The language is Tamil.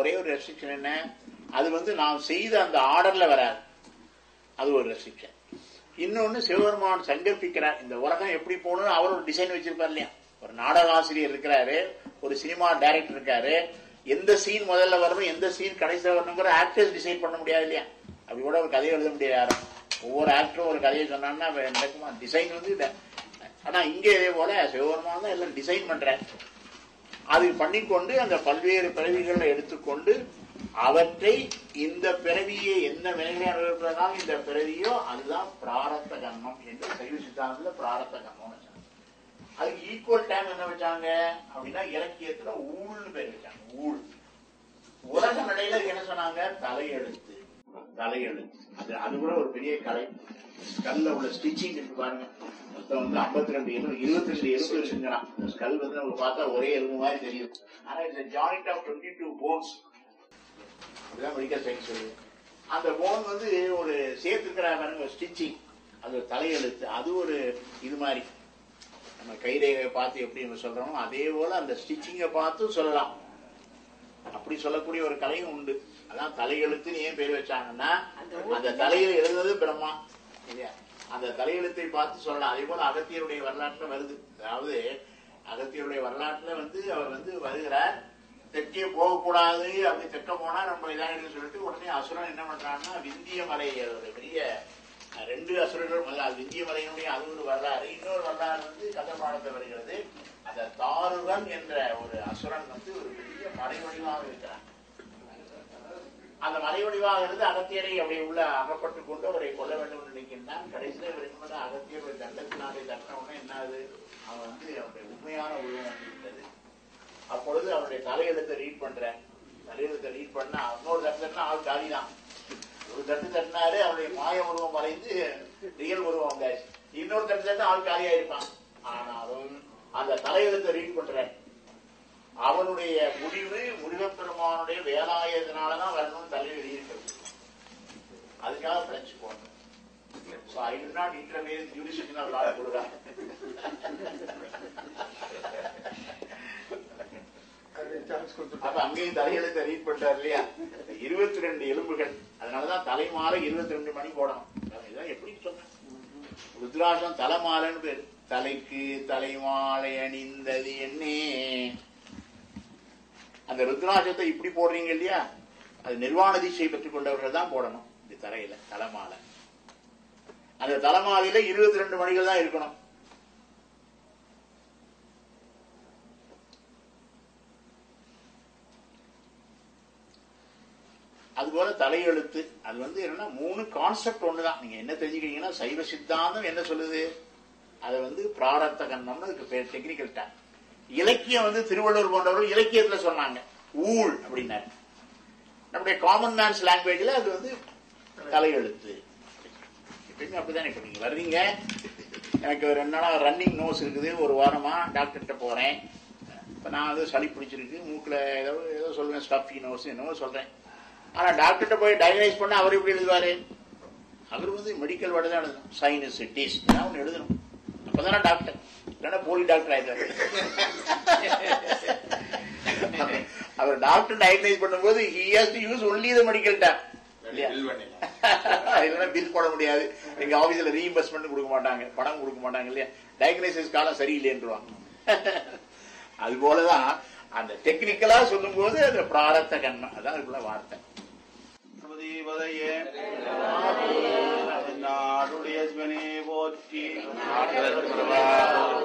ஒரே ஒரு ரெஸ்ட்ரிக்ஷன் என்ன அது வந்து நாம் செய்த அந்த ஆர்டர்ல வராது அது ஒரு ரெஸ்ட்ரிக்ஷன் இன்னொன்னு சிவபெருமான் சங்கல்பிக்கிறார் இந்த உலகம் எப்படி போகணும்னு அவர் ஒரு டிசைன் வச்சிருப்பார் இல்லையா ஒரு நாடக ஆசிரியர் இருக்கிறாரு ஒரு சினிமா டைரக்டர் இருக்காரு எந்த சீன் முதல்ல வரணும் எந்த சீன் கடைசியில் வரணுங்கிற ஆக்டர்ஸ் டிசைட் பண்ண முடியாது இல்லையா அப்படி கூட ஒரு கதையை எழுத முடியாது யாரும் ஒவ்வொரு ஆக்டரும் ஒரு கதையை சொன்னாங்கன்னா அவன் நடக்குமா டிசைன் வந்து இத- ஆனா இங்கே இதே போல சிவபெருமான் தான் எல்லாம் டிசைன் பண்றேன் அது பண்ணிக்கொண்டு அந்த பல்வேறு பிறவிகளை எடுத்துக்கொண்டு அவற்றை இந்த பிறவியை எந்த நிலையில அனுபவிப்பதனால் இந்த பிறவியோ அதுதான் பிராரத்த கர்மம் என்று சைவ சித்தாந்தத்துல பிராரத்த கர்மம் வச்சாங்க அதுக்கு ஈக்குவல் டைம் என்ன வச்சாங்க அப்படின்னா இலக்கியத்துல ஊழ்னு பேர் வச்சாங்க ஊழ் உலக நிலையில என்ன சொன்னாங்க தலையெழுத்து தலையெழுத்து அது அது கூட ஒரு பெரிய கலை ஸ்கல்ல உள்ள ஸ்டிச்சிங் இருக்கு பாருங்க மொத்தம் வந்து 52 ரெண்டு எலும்பு இருபத்தி ரெண்டு எலும்பு இருக்குங்கிறான் இந்த ஸ்கல் வந்து நமக்கு பார்த்தா ஒரே எலும்பு மாதிரி தெரியும் ஆனா it's joint of twenty two bones அப்படிதான் மெடிக்கல் சயின்ஸ் சொல்லுது அந்த போன் வந்து ஒரு சேர்த்துக்கிற பாருங்க ஸ்டிச்சிங் அது ஒரு தலையெழுத்து அது ஒரு இது மாதிரி நம்ம கைரேகை பார்த்து எப்படி நம்ம சொல்றோமோ அதே போல அந்த ஸ்டிச்சிங்கை பார்த்தும் சொல்லலாம் அப்படி சொல்லக்கூடிய ஒரு கலையும் உண்டு அதான் தலையெழுத்துன்னு ஏன் பேர் வச்சாங்கன்னா அந்த தலையில எழுதுவது பிரம்மா இல்லையா அந்த தலையெழுத்தை பார்த்து சொல்லலாம் அதே போல அகத்தியருடைய வரலாற்றுல வருது அதாவது அகத்தியருடைய வரலாற்றுல வந்து அவர் வந்து வருகிறார் தெற்கே போகக்கூடாது அப்படி தெற்க போனா நம்ம இதாகிடும் சொல்லிட்டு உடனே அசுரன் என்ன பண்றான்னா விந்திய மலை ஒரு பெரிய அஹ், ரெண்டு அசுரர்கள் முதல்ல அது விந்திய மலையினுடைய அது ஒரு வரலாறு இன்னொரு வரலாறு வந்து கதபாடத்தை வருகிறது அந்த தாருகன் என்ற ஒரு அசுரன் வந்து ஒரு பெரிய மலை வடிவாக இருக்கிறான் அந்த மலை வடிவாக இருந்து அகத்தியரை அப்படி உள்ள அகப்பட்டு கொண்டு அவரை கொல்ல வேண்டும் என்று நினைக்கின்றான் கடைசியில் இவர் என்ன பண்ண அகத்தியர் ஒரு தண்டத்தினாலே தட்டின உடனே என்ன ஆகுது அவன் வந்து அவருடைய உண்மையான உருவம் வந்து விட்டது அப்பொழுது அவருடைய தலையெழுத்தை ரீட் பண்றேன் தலையெழுத்தை ரீட் பண்ணா இன்னொரு தட்டுனா ஆள் காலி தான் ஒரு தட்டு தட்டினாரு அவருடைய மாய உருவம் மறைந்து ரியல் உருவம் வந்தாச்சு இன்னொரு தட்டு தட்டு ஆள் காலியா இருப்பான் ஆனாலும் அந்த தலையெழுத்தை ரீட் பண்றேன் அவனுடைய முடிவு முருகப்பெருமானுடைய வேலாயத்தினாலதான் வரணும்னு தலையில் எழுதியிருக்கிறது அதுக்காக பிரெஞ்சு போனேன் So I did not intervene in jurisdictional law Muruga. அப்ப அங்கேயும் தலையெழுத்தை ரீட் பண்றாரு இல்லையா இருபத்தி ரெண்டு எலும்புகள் அதனாலதான் தலைமாலை இருபத்தி ரெண்டு மணி போடணும் இதான் எப்படி சொன்னேன் ருத்ராட்சம் தலைமாலைன்னு பேரு தலைக்கு தலைமாலை அணிந்தது என்னே அந்த ருத்ராட்சத்தை இப்படி போடுறீங்க இல்லையா அது நிர்வாண தீட்சை பெற்றுக் கொண்டவர்கள் தான் போடணும் இந்த தரையில தலைமாலை அந்த தலைமாலையில இருபத்தி ரெண்டு மணிகள் தான் இருக்கணும் அதுபோல தலையெழுத்து அது வந்து என்னன்னா மூணு கான்செப்ட் ஒண்ணுதான் நீங்க என்ன தெரிஞ்சுக்கிறீங்கன்னா சைவ சித்தாந்தம் என்ன சொல்லுது அது வந்து பிராரத்த கண்ணம்னு அதுக்கு பேர் டெக்னிக்கல் டேம் இலக்கியம் வந்து திருவள்ளுவர் போன்றவர்கள் இலக்கியத்துல சொன்னாங்க ஊழ் அப்படின்னாரு நம்முடைய காமன் மேன்ஸ் லாங்குவேஜ்ல அது வந்து தலையெழுத்து எப்பயுமே அப்படிதான் இப்ப நீங்க வர்றீங்க எனக்கு ஒரு ரெண்டு நாளா ரன்னிங் நோஸ் இருக்குது ஒரு வாரமா டாக்டர்கிட்ட போறேன் இப்ப நான் வந்து சளி பிடிச்சிருக்கு மூக்குல ஏதோ ஏதோ சொல்லுவேன் ஸ்டஃபி நோஸ் என்னவோ சொல்றேன் ஆனா டாக்டர்கிட்ட போய் டயக்னைஸ் பண்ண அவர் எப்படி எழுதுவாரு அவர் வந்து மெடிக்கல் வேர்டு தான் எழுதணும் சைனசிட்டிஸ் ஒன்று எழுதணும் அப்பதானே டாக்டர் இல்லைன்னா போலி டாக்டர் ஆயிடுறாரு அவர் டாக்டர் டயக்னைஸ் பண்ணும்போது he has to use only the medical term இல்லையா பில் பண்ணிடலாம் இல்லைன்னா பில் போட முடியாது எங்க ஆபீஸ்ல ரீஇம்பர்ஸ்மெண்ட் கொடுக்க மாட்டாங்க பணம் கொடுக்க மாட்டாங்க இல்லையா டயக்னைசிஸ் காலம் சரியில்லைன்றுவாங்க அது போலதான் அந்த டெக்னிக்கலா சொல்லும்போது அது பிராரத்த கண்மை அதான் அதுக்குள்ள வார்த்தை பதையே நாடுடைய போற்றி